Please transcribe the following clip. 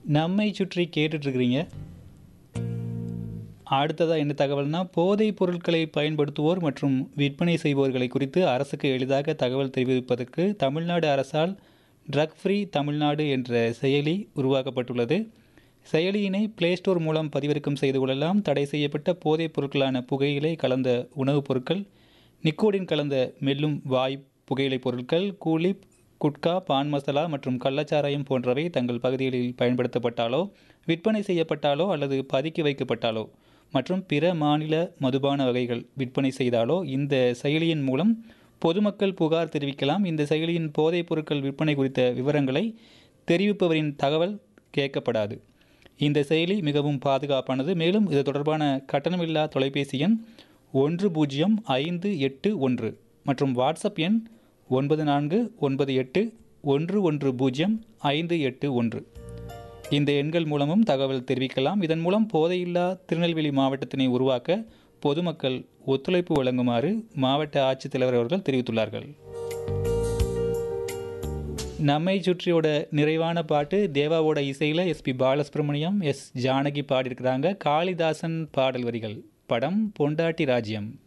நம்மை சுற்றி கேட்டுட்ருக்கிறீங்க அடுத்ததாக என்ன தகவல்னா போதைப் பொருட்களை பயன்படுத்துவோர் மற்றும் விற்பனை செய்பவர்களை குறித்து அரசுக்கு எளிதாக தகவல் தெரிவிப்பதற்கு தமிழ்நாடு அரசால் ட்ரக் ஃப்ரீ தமிழ்நாடு என்ற செயலி உருவாக்கப்பட்டுள்ளது செயலியினை பிளே ஸ்டோர் மூலம் பதிவிறக்கம் செய்து கொள்ளலாம் தடை செய்யப்பட்ட போதைப் பொருட்களான புகையிலை கலந்த உணவுப் பொருட்கள் நிக்கோடின் கலந்த மெல்லும் வாய் புகையிலை பொருட்கள் கூலிப் குட்கா பான் மசாலா மற்றும் கள்ளச்சாராயம் போன்றவை தங்கள் பகுதிகளில் பயன்படுத்தப்பட்டாலோ விற்பனை செய்யப்பட்டாலோ அல்லது பதுக்கி வைக்கப்பட்டாலோ மற்றும் பிற மாநில மதுபான வகைகள் விற்பனை செய்தாலோ இந்த செயலியின் மூலம் பொதுமக்கள் புகார் தெரிவிக்கலாம் இந்த செயலியின் போதைப் பொருட்கள் விற்பனை குறித்த விவரங்களை தெரிவிப்பவரின் தகவல் கேட்கப்படாது இந்த செயலி மிகவும் பாதுகாப்பானது மேலும் இது தொடர்பான கட்டணமில்லா தொலைபேசி எண் ஒன்று பூஜ்ஜியம் ஐந்து எட்டு ஒன்று மற்றும் வாட்ஸ்அப் எண் ஒன்பது நான்கு ஒன்பது எட்டு ஒன்று ஒன்று பூஜ்ஜியம் ஐந்து எட்டு ஒன்று இந்த எண்கள் மூலமும் தகவல் தெரிவிக்கலாம் இதன் மூலம் போதையில்லா திருநெல்வேலி மாவட்டத்தினை உருவாக்க பொதுமக்கள் ஒத்துழைப்பு வழங்குமாறு மாவட்ட ஆட்சித்தலைவர் அவர்கள் தெரிவித்துள்ளார்கள் நம்மை சுற்றியோட நிறைவான பாட்டு தேவாவோட இசையில் எஸ்பி பாலசுப்ரமணியம் எஸ் ஜானகி பாடியிருக்கிறாங்க காளிதாசன் பாடல் வரிகள் படம் பொண்டாட்டி ராஜ்யம்